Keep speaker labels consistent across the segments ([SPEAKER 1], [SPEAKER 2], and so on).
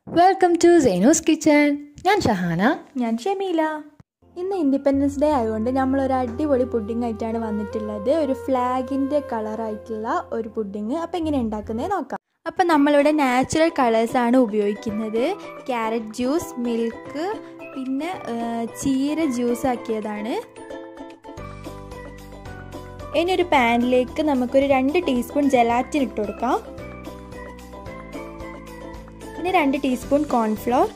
[SPEAKER 1] welcome to Zainu's kitchen ഞാൻ ഷഹാന
[SPEAKER 2] ഞാൻ ഷമീല ഇന്ന് ഇൻഡിപെൻഡൻസ് ഡേ ആയതുകൊണ്ട് നമ്മൾ ഒരു അടിപൊളി പുഡിംഗ് ആയിട്ടാണ് വന്നിട്ടുള്ളത് ഒരു ഫ്ലാഗിൻ്റെ കളറായിട്ടുള്ള ഒരു പുഡിംഗ് അപ്പോൾ എങ്ങനെ ഉണ്ടാക്കുന്നത് നോക്കാം അപ്പം നമ്മളിവിടെ നാച്ചുറൽ കളേഴ്സാണ് ഉപയോഗിക്കുന്നത് ക്യാരറ്റ് ജ്യൂസ് മിൽക്ക് പിന്നെ ചീര ജ്യൂസ് ആക്കിയതാണ് ഇനി ഒരു പാനിലേക്ക് നമുക്കൊരു രണ്ട് ടീസ്പൂൺ ജലാറ്റിൻ ഇട്ട് കൊടുക്കാം പിന്നെ രണ്ട് ടീസ്പൂൺ കോൺഫ്ലോർ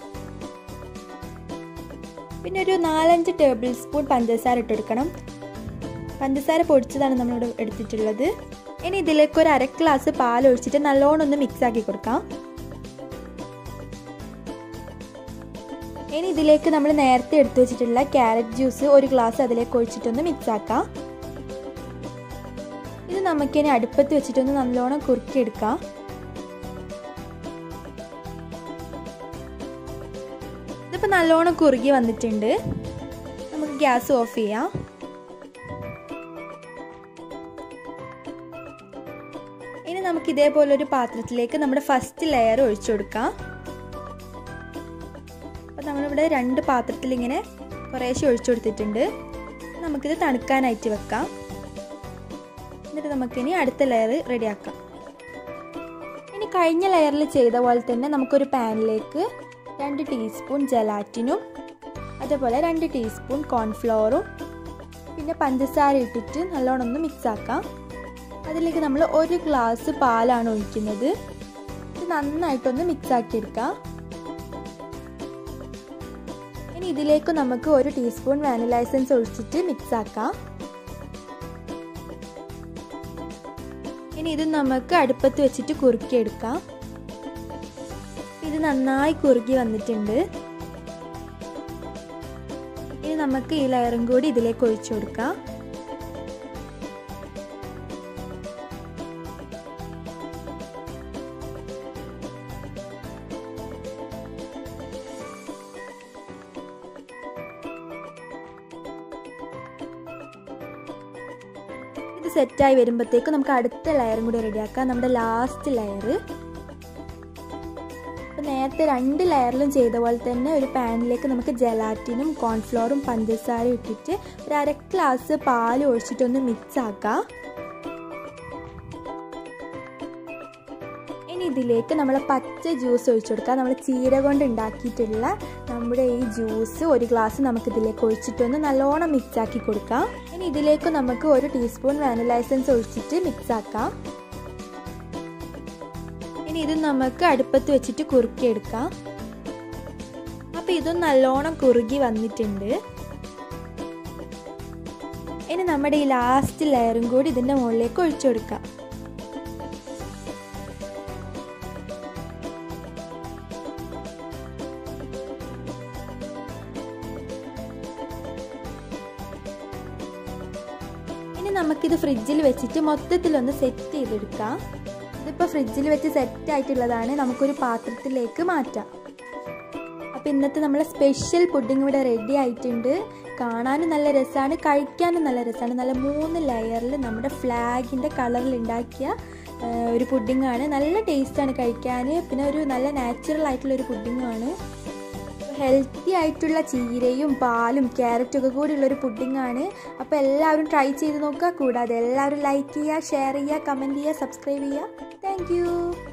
[SPEAKER 2] പിന്നെ ഒരു നാലഞ്ച് ടേബിൾ സ്പൂൺ പഞ്ചസാര ഇട്ട് കൊടുക്കണം പഞ്ചസാര പൊടിച്ചതാണ് നമ്മളിവിടെ എടുത്തിട്ടുള്ളത് ഇനി ഇതിലേക്ക് ഒരു അര ഗ്ലാസ് പാൽ ഒഴിച്ചിട്ട് നല്ലോണം ഒന്ന് മിക്സ് ആക്കി കൊടുക്കാം ഇനി ഇതിലേക്ക് നമ്മൾ നേരത്തെ എടുത്തു വെച്ചിട്ടുള്ള ക്യാരറ്റ് ജ്യൂസ് ഒരു ഗ്ലാസ് അതിലേക്ക് ഒഴിച്ചിട്ടൊന്ന് മിക്സ് ആക്കാം ഇത് നമുക്കിനി അടുപ്പത്ത് വെച്ചിട്ടൊന്ന് നല്ലോണം കുറുക്കിയെടുക്കാം ഇതിപ്പോൾ നല്ലോണം കുറുകി വന്നിട്ടുണ്ട് നമുക്ക് ഗ്യാസ് ഓഫ് ചെയ്യാം ഇനി നമുക്ക് ഇതേപോലെ ഒരു പാത്രത്തിലേക്ക് നമ്മുടെ ഫസ്റ്റ് ലെയർ ഒഴിച്ചു കൊടുക്കാം അപ്പോൾ നമ്മളിവിടെ രണ്ട് പാത്രത്തിൽ ഇങ്ങനെ കുറേശ്ശെ ഒഴിച്ചു കൊടുത്തിട്ടുണ്ട് നമുക്കിത് തണുക്കാനായിട്ട് വെക്കാം എന്നിട്ട് നമുക്കിനി അടുത്ത ലെയർ റെഡിയാക്കാം ഇനി കഴിഞ്ഞ ലെയറിൽ ചെയ്ത പോലെ തന്നെ നമുക്കൊരു പാനിലേക്ക് രണ്ട് ടീസ്പൂൺ ജലാറ്റിനും അതേപോലെ രണ്ട് ടീസ്പൂൺ കോൺഫ്ലവറും പിന്നെ പഞ്ചസാര ഇട്ടിട്ട് നല്ലോണം ഒന്ന് മിക്സ് ആക്കാം അതിലേക്ക് നമ്മൾ ഒരു ഗ്ലാസ് പാലാണ് ഒഴിക്കുന്നത് ഇത് നന്നായിട്ടൊന്ന് മിക്സ് ആക്കി എടുക്കാം ഇനി ഇതിലേക്ക് നമുക്ക് ഒരു ടീസ്പൂൺ വാനില എസൻസ് ഒഴിച്ചിട്ട് മിക്സ് ആക്കാം ഇനി ഇത് നമുക്ക് അടുപ്പത്ത് വെച്ചിട്ട് കുറുക്കിയെടുക്കാം ഇത് നന്നായി കുറുകി വന്നിട്ടുണ്ട് ഇനി നമുക്ക് ഈ ലെയറും കൂടി ഇതിലേക്ക് ഒഴിച്ചു കൊടുക്കാം ഇത് സെറ്റായി വരുമ്പോഴത്തേക്കും നമുക്ക് അടുത്ത ലെയറും കൂടി റെഡിയാക്കാം നമ്മുടെ ലാസ്റ്റ് ലെയർ അപ്പോൾ നേരത്തെ രണ്ട് ലെയറിലും ചെയ്ത പോലെ തന്നെ ഒരു പാനിലേക്ക് നമുക്ക് ജലാറ്റിനും കോൺഫ്ലോറും പഞ്ചസാരയും ഇട്ടിട്ട് ഒരു അര ഗ്ലാസ് പാൽ ഒഴിച്ചിട്ടൊന്ന് മിക്സ് ആക്കാം ഇനി ഇതിലേക്ക് നമ്മൾ പച്ച ജ്യൂസ് ഒഴിച്ചു കൊടുക്കാം നമ്മൾ ചീര കൊണ്ട് ഉണ്ടാക്കിയിട്ടുള്ള നമ്മുടെ ഈ ജ്യൂസ് ഒരു ഗ്ലാസ് നമുക്ക് ഇതിലേക്ക് ഒഴിച്ചിട്ടൊന്ന് നല്ലോണം മിക്സ് ആക്കി കൊടുക്കാം ഇനി ഇതിലേക്ക് നമുക്ക് ഒരു ടീസ്പൂൺ വാനില എസൻസ് ഒഴിച്ചിട്ട് മിക്സ് ആക്കാം ഇനി ഇത് നമുക്ക് അടുപ്പത്ത് വെച്ചിട്ട് കുറുക്കിയെടുക്കാം അപ്പോൾ ഇതും നല്ലോണം കുറുകി വന്നിട്ടുണ്ട് ഇനി നമ്മുടെ ഈ ലാസ്റ്റ് ലെയറും കൂടി ഇതിൻ്റെ മുകളിലേക്ക് ഒഴിച്ചു കൊടുക്കാം ഇനി നമുക്കിത് ഫ്രിഡ്ജിൽ വെച്ചിട്ട് മൊത്തത്തിലൊന്ന് സെറ്റ് ചെയ്തെടുക്കാം ഇതിപ്പോൾ ഫ്രിഡ്ജിൽ വെച്ച് സെറ്റ് ആയിട്ടുള്ളതാണ് നമുക്കൊരു പാത്രത്തിലേക്ക് മാറ്റാം അപ്പോൾ ഇന്നത്തെ നമ്മളെ സ്പെഷ്യൽ പുഡിംഗ് ഇവിടെ റെഡി ആയിട്ടുണ്ട് കാണാനും നല്ല രസമാണ് കഴിക്കാനും നല്ല രസമാണ് നല്ല മൂന്ന് ലെയറിൽ നമ്മുടെ ഫ്ലാഗിൻ്റെ കളറിൽ ഉണ്ടാക്കിയ ഒരു പുഡിങ്ങാണ് നല്ല ടേസ്റ്റാണ് കഴിക്കാൻ പിന്നെ ഒരു നല്ല നാച്ചുറൽ ആയിട്ടുള്ള ഒരു പുഡിങ്ങാണ് ഹെൽത്തി ആയിട്ടുള്ള ചീരയും പാലും ക്യാരറ്റും ഒക്കെ കൂടിയുള്ള ഒരു പുഡിങ്ങാണ് അപ്പോൾ എല്ലാവരും ട്രൈ ചെയ്ത് നോക്കുക കൂടാതെ എല്ലാവരും ലൈക്ക് ചെയ്യുക ഷെയർ ചെയ്യുക കമൻറ്റ് ചെയ്യുക സബ്സ്ക്രൈബ് ചെയ്യുക താങ്ക്